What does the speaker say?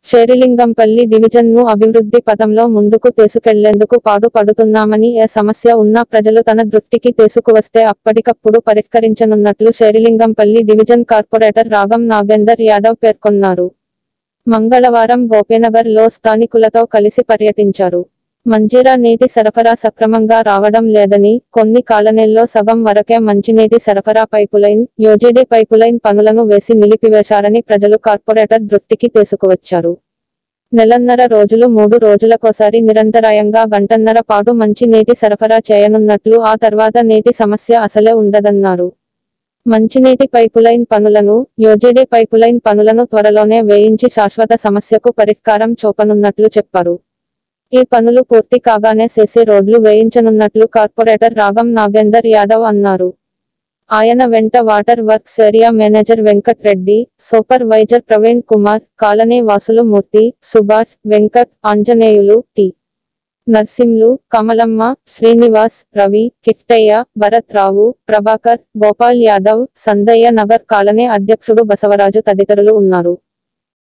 Serilingampally division ను అభివృద్ధి పథంలో ముందుకు తీసుకెళ్లేందుకు పాటుపడుతున్నామని ఏ సమస్య ఉన్నా ప్రజలు తన దృష్టికి తీసుకువస్తే అప్పటికప్పుడు పరిష్కరించనున్నట్లు శేరిలింగంపల్లి డివిజన్ కార్పొరేటర్ రాగం నాగేందర్ యాదవ్ పేర్కొన్నారు మంగళవారం గోపీనగర్ లో స్థానికులతో కలిసి పర్యటించారు మంజీరా నీటి సరఫరా సక్రమంగా రావడం లేదని కొన్ని కాలనీల్లో సగం వరకే మంచినీటి సరఫరా పైపులైన్ యోజీడీ పైపులైన్ పనులను వేసి నిలిపివేశారని ప్రజలు కార్పొరేటర్ దృష్టికి తీసుకువచ్చారు నెలన్నర రోజులు మూడు రోజులకోసారి నిరంతరాయంగా గంటన్నర పాటు మంచి నీటి సరఫరా చేయనున్నట్లు ఆ తర్వాత నీటి సమస్య అసలే ఉండదన్నారు మంచినీటి పైపులైన్ పనులను యోజీడీ పైపులైన్ పనులను త్వరలోనే వేయించి శాశ్వత సమస్యకు పరిష్కారం చూపనున్నట్లు చెప్పారు ఈ పనులు పూర్తి కాగానే సీసీ రోడ్లు వేయించనున్నట్లు కార్పొరేటర్ రాగం నాగేందర్ యాదవ్ అన్నారు ఆయన వెంట water works area manager Venkat Reddy supervisor Praveen Kumar colony వాసులు మూర్తి సుభాష్ వెంకట్ ఆంజనేయులు టి నర్సింలు కమలమ్మ శ్రీనివాస్ రవి కిట్టయ్య భరత్ రావు ప్రభాకర్ గోపాల్ యాదవ్ సందయ్య నగర్ కాలనీ అధ్యక్షుడు బసవరాజు తదితరులు ఉన్నారు